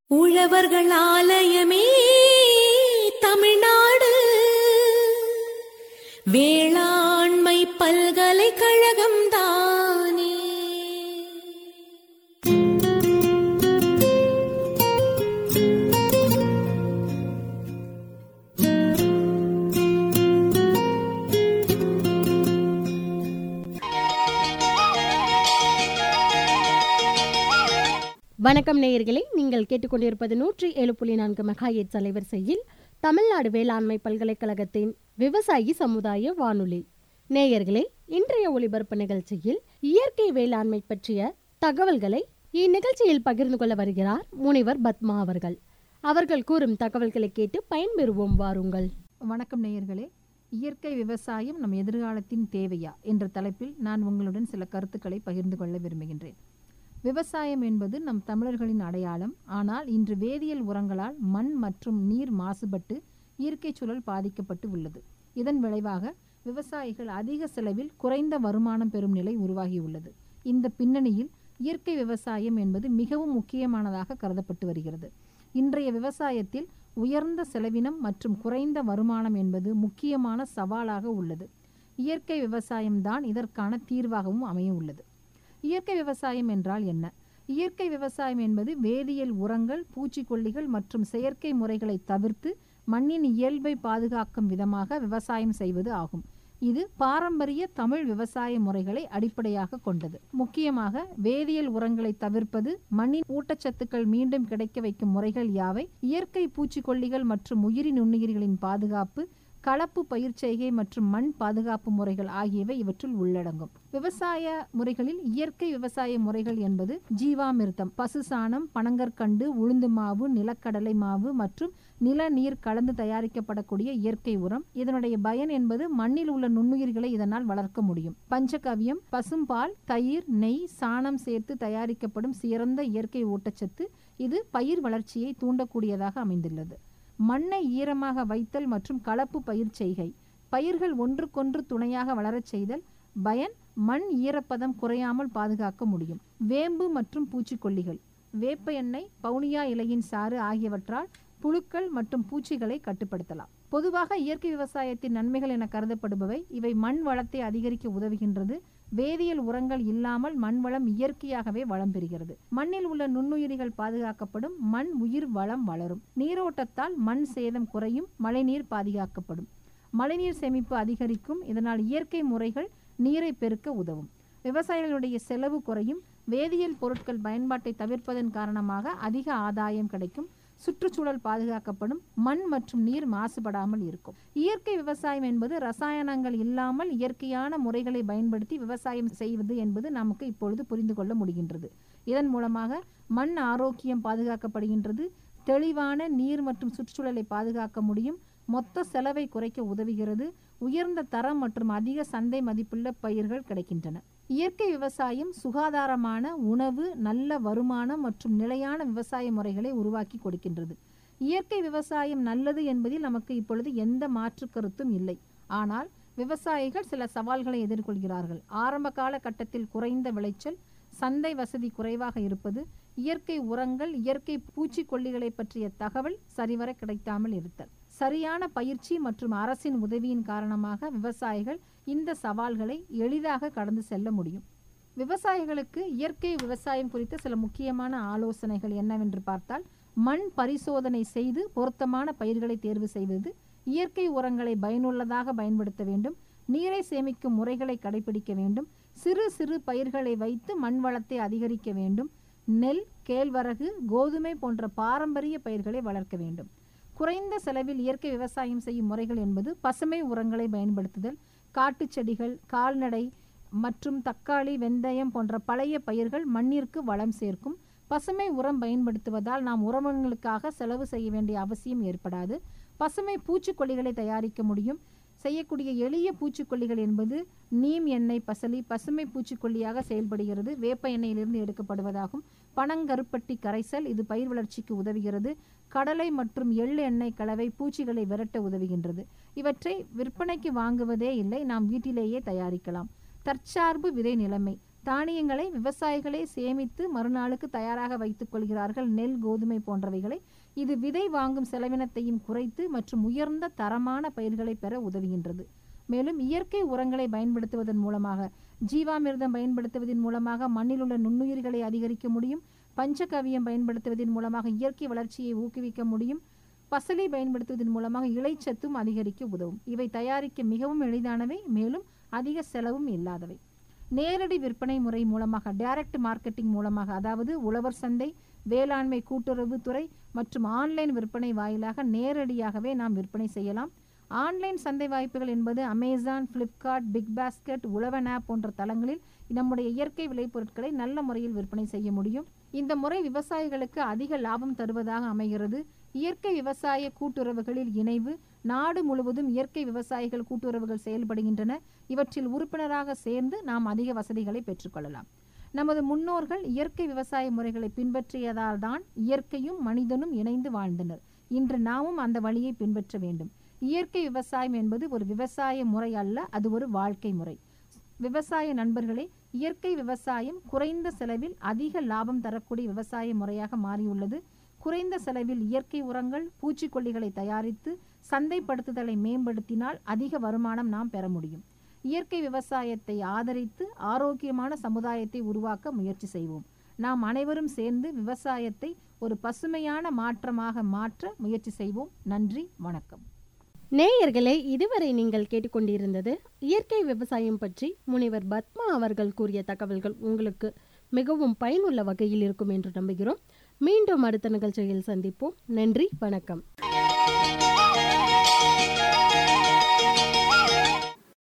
உழவர்கள் ஆலயமே தமிழ்நாடு வேளாண்மை பல்கலைக்கழகம் தானே வணக்கம் நேயர்களே நீங்கள் கேட்டுக்கொண்டிருப்பது நூற்றி ஏழு புள்ளி நான்கு மெகாயேட் அலைவரிசையில் தமிழ்நாடு வேளாண்மை பல்கலைக்கழகத்தின் விவசாயி சமுதாய வானொலி நேயர்களே இன்றைய ஒளிபரப்பு நிகழ்ச்சியில் இயற்கை வேளாண்மை பற்றிய தகவல்களை இந்நிகழ்ச்சியில் பகிர்ந்து கொள்ள வருகிறார் முனைவர் பத்மா அவர்கள் அவர்கள் கூறும் தகவல்களை கேட்டு பயன்பெறுவோம் வாருங்கள் வணக்கம் நேயர்களே இயற்கை விவசாயம் நம் எதிர்காலத்தின் தேவையா என்ற தலைப்பில் நான் உங்களுடன் சில கருத்துக்களை பகிர்ந்து கொள்ள விரும்புகின்றேன் விவசாயம் என்பது நம் தமிழர்களின் அடையாளம் ஆனால் இன்று வேதியியல் உரங்களால் மண் மற்றும் நீர் மாசுபட்டு இயற்கை சூழல் பாதிக்கப்பட்டு உள்ளது இதன் விளைவாக விவசாயிகள் அதிக செலவில் குறைந்த வருமானம் பெறும் நிலை உருவாகியுள்ளது இந்த பின்னணியில் இயற்கை விவசாயம் என்பது மிகவும் முக்கியமானதாக கருதப்பட்டு வருகிறது இன்றைய விவசாயத்தில் உயர்ந்த செலவினம் மற்றும் குறைந்த வருமானம் என்பது முக்கியமான சவாலாக உள்ளது இயற்கை விவசாயம்தான் இதற்கான தீர்வாகவும் அமைய உள்ளது இயற்கை விவசாயம் என்றால் என்ன இயற்கை விவசாயம் என்பது வேதியியல் உரங்கள் பூச்சிக்கொல்லிகள் மற்றும் செயற்கை முறைகளை தவிர்த்து மண்ணின் இயல்பை பாதுகாக்கும் விதமாக விவசாயம் செய்வது ஆகும் இது பாரம்பரிய தமிழ் விவசாய முறைகளை அடிப்படையாக கொண்டது முக்கியமாக வேதியியல் உரங்களை தவிர்ப்பது மண்ணின் ஊட்டச்சத்துக்கள் மீண்டும் கிடைக்க வைக்கும் முறைகள் யாவை இயற்கை பூச்சிக்கொல்லிகள் மற்றும் உயிரி நுண்ணுயிரிகளின் பாதுகாப்பு கலப்பு பயிர் செய்கை மற்றும் மண் பாதுகாப்பு முறைகள் ஆகியவை இவற்றுள் உள்ளடங்கும் விவசாய முறைகளில் இயற்கை விவசாய முறைகள் என்பது ஜீவாமிர்தம் பசு சாணம் பனங்கற்கண்டு உளுந்து மாவு நிலக்கடலை மாவு மற்றும் நில நீர் கலந்து தயாரிக்கப்படக்கூடிய இயற்கை உரம் இதனுடைய பயன் என்பது மண்ணில் உள்ள நுண்ணுயிர்களை இதனால் வளர்க்க முடியும் பஞ்சகவியம் பசும்பால் தயிர் நெய் சாணம் சேர்த்து தயாரிக்கப்படும் சிறந்த இயற்கை ஊட்டச்சத்து இது பயிர் வளர்ச்சியை தூண்டக்கூடியதாக அமைந்துள்ளது மண்ணை ஈரமாக வைத்தல் மற்றும் கலப்பு பயிர் செய்கை பயிர்கள் ஒன்றுக்கொன்று துணையாக வளரச் செய்தல் பயன் மண் ஈரப்பதம் குறையாமல் பாதுகாக்க முடியும் வேம்பு மற்றும் பூச்சிக்கொல்லிகள் வேப்ப எண்ணெய் பவுனியா இலையின் சாறு ஆகியவற்றால் புழுக்கள் மற்றும் பூச்சிகளை கட்டுப்படுத்தலாம் பொதுவாக இயற்கை விவசாயத்தின் நன்மைகள் என கருதப்படுபவை இவை மண் வளத்தை அதிகரிக்க உதவுகின்றது வேதியியல் உரங்கள் இல்லாமல் மண் வளம் இயற்கையாகவே வளம் பெறுகிறது மண்ணில் உள்ள நுண்ணுயிரிகள் பாதுகாக்கப்படும் மண் உயிர் வளம் வளரும் நீரோட்டத்தால் மண் சேதம் குறையும் மழைநீர் பாதுகாக்கப்படும் மழைநீர் சேமிப்பு அதிகரிக்கும் இதனால் இயற்கை முறைகள் நீரை பெருக்க உதவும் விவசாயிகளுடைய செலவு குறையும் வேதியியல் பொருட்கள் பயன்பாட்டை தவிர்ப்பதன் காரணமாக அதிக ஆதாயம் கிடைக்கும் சுற்றுச்சூழல் பாதுகாக்கப்படும் மண் மற்றும் நீர் மாசுபடாமல் இருக்கும் இயற்கை விவசாயம் என்பது ரசாயனங்கள் இல்லாமல் இயற்கையான முறைகளை பயன்படுத்தி விவசாயம் செய்வது என்பது நமக்கு இப்பொழுது புரிந்து கொள்ள முடிகின்றது இதன் மூலமாக மண் ஆரோக்கியம் பாதுகாக்கப்படுகின்றது தெளிவான நீர் மற்றும் சுற்றுச்சூழலை பாதுகாக்க முடியும் மொத்த செலவை குறைக்க உதவுகிறது உயர்ந்த தரம் மற்றும் அதிக சந்தை மதிப்புள்ள பயிர்கள் கிடைக்கின்றன இயற்கை விவசாயம் சுகாதாரமான உணவு நல்ல வருமானம் மற்றும் நிலையான விவசாய முறைகளை உருவாக்கி கொடுக்கின்றது இயற்கை விவசாயம் நல்லது என்பதில் நமக்கு இப்பொழுது எந்த மாற்று கருத்தும் இல்லை ஆனால் விவசாயிகள் சில சவால்களை எதிர்கொள்கிறார்கள் ஆரம்ப கால கட்டத்தில் குறைந்த விளைச்சல் சந்தை வசதி குறைவாக இருப்பது இயற்கை உரங்கள் இயற்கை பூச்சிக்கொல்லிகளை பற்றிய தகவல் சரிவர கிடைக்காமல் இருத்தல் சரியான பயிற்சி மற்றும் அரசின் உதவியின் காரணமாக விவசாயிகள் இந்த சவால்களை எளிதாக கடந்து செல்ல முடியும் விவசாயிகளுக்கு இயற்கை விவசாயம் குறித்த சில முக்கியமான ஆலோசனைகள் என்னவென்று பார்த்தால் மண் பரிசோதனை செய்து பொருத்தமான பயிர்களை தேர்வு செய்வது இயற்கை உரங்களை பயனுள்ளதாக பயன்படுத்த வேண்டும் நீரை சேமிக்கும் முறைகளை கடைபிடிக்க வேண்டும் சிறு சிறு பயிர்களை வைத்து மண் வளத்தை அதிகரிக்க வேண்டும் நெல் கேழ்வரகு கோதுமை போன்ற பாரம்பரிய பயிர்களை வளர்க்க வேண்டும் குறைந்த செலவில் இயற்கை விவசாயம் செய்யும் முறைகள் என்பது பசுமை உரங்களை பயன்படுத்துதல் காட்டுச் செடிகள் கால்நடை மற்றும் தக்காளி வெந்தயம் போன்ற பழைய பயிர்கள் மண்ணிற்கு வளம் சேர்க்கும் பசுமை உரம் பயன்படுத்துவதால் நாம் உரங்களுக்காக செலவு செய்ய வேண்டிய அவசியம் ஏற்படாது பசுமை பூச்சிக்கொல்லிகளை தயாரிக்க முடியும் செய்யக்கூடிய எளிய பூச்சிக்கொல்லிகள் என்பது நீம் எண்ணெய் பசலி பசுமை பூச்சிக்கொல்லியாக செயல்படுகிறது வேப்ப எண்ணெயிலிருந்து எடுக்கப்படுவதாகும் பனங்கருப்பட்டி கரைசல் இது பயிர் வளர்ச்சிக்கு உதவுகிறது கடலை மற்றும் எள்ளு எண்ணெய் கலவை பூச்சிகளை விரட்ட உதவுகின்றது இவற்றை விற்பனைக்கு வாங்குவதே இல்லை நாம் வீட்டிலேயே தயாரிக்கலாம் தற்சார்பு விதை நிலைமை தானியங்களை விவசாயிகளே சேமித்து மறுநாளுக்கு தயாராக வைத்துக் கொள்கிறார்கள் நெல் கோதுமை போன்றவைகளை இது விதை வாங்கும் செலவினத்தையும் குறைத்து மற்றும் உயர்ந்த தரமான பயிர்களை பெற உதவுகின்றது மேலும் இயற்கை உரங்களை பயன்படுத்துவதன் மூலமாக ஜீவாமிர்தம் பயன்படுத்துவதன் மூலமாக மண்ணில் உள்ள நுண்ணுயிர்களை அதிகரிக்க முடியும் பஞ்சகவியம் பயன்படுத்துவதன் மூலமாக இயற்கை வளர்ச்சியை ஊக்குவிக்க முடியும் பசலை பயன்படுத்துவதன் மூலமாக இலைச்சத்தும் அதிகரிக்க உதவும் இவை தயாரிக்க மிகவும் எளிதானவை மேலும் அதிக செலவும் இல்லாதவை நேரடி விற்பனை முறை மூலமாக டைரக்ட் மார்க்கெட்டிங் மூலமாக அதாவது உழவர் சந்தை வேளாண்மை கூட்டுறவு துறை மற்றும் ஆன்லைன் விற்பனை வாயிலாக நேரடியாகவே நாம் விற்பனை செய்யலாம் ஆன்லைன் சந்தை வாய்ப்புகள் என்பது Amazon Flipkart big basket Uzhavan app போன்ற தளங்களில் நம்முடைய இயற்கை விளைபொருட்களை நல்ல முறையில் விற்பனை செய்ய முடியும் இந்த முறை விவசாயிகளுக்கு அதிக லாபம் தருவதாக அமைகிறது இயற்கை விவசாய கூட்டுறவுகளில் இணைவு நாடு முழுவதும் இயற்கை விவசாயிகள் கூட்டுறவுகள் செயல்படுகின்றன இவற்றில் உறுப்பினராக சேர்ந்து நாம் அதிக வசதிகளை பெற்றுக்கொள்ளலாம் நமது முன்னோர்கள் இயற்கை விவசாய முறைகளை பின்பற்றியதால் தான் இயற்கையும் மனிதனும் இணைந்து வாழ்ந்தனர் இன்று நாமும் அந்த வழியை பின்பற்ற வேண்டும் இயற்கை விவசாயம் என்பது ஒரு விவசாய முறை அல்ல அது ஒரு வாழ்க்கை முறை விவசாய நண்பர்களே இயற்கை விவசாயம் குறைந்த செலவில் அதிக லாபம் தரக்கூடிய விவசாய முறையாக மாறியுள்ளது குறைந்த செலவில் இயற்கை உரங்கள் பூச்சிக்கொல்லிகளை தயாரித்து சந்தைப்படுத்துதலை மேம்படுத்தினால் அதிக வருமானம் நாம் பெற முடியும் இயற்கை விவசாயத்தை ஆதரித்து ஆரோக்கியமான சமுதாயத்தை உருவாக்க முயற்சி செய்வோம் நாம் அனைவரும் சேர்ந்து விவசாயத்தை ஒரு பசுமையான மாற்றமாக மாற்ற முயற்சி செய்வோம் நன்றி வணக்கம் நேயர்களே இதுவரை நீங்கள் கேட்டுக்கொண்டிருந்தது இயற்கை விவசாயம் பற்றி முனைவர் பத்மா அவர்கள் கூறிய தகவல்கள் உங்களுக்கு மிகவும் பயனுள்ள வகையில் இருக்கும் என்று நம்புகிறோம் மீண்டும் அடுத்த நிகழ்ச்சியில் சந்திப்போம் நன்றி வணக்கம்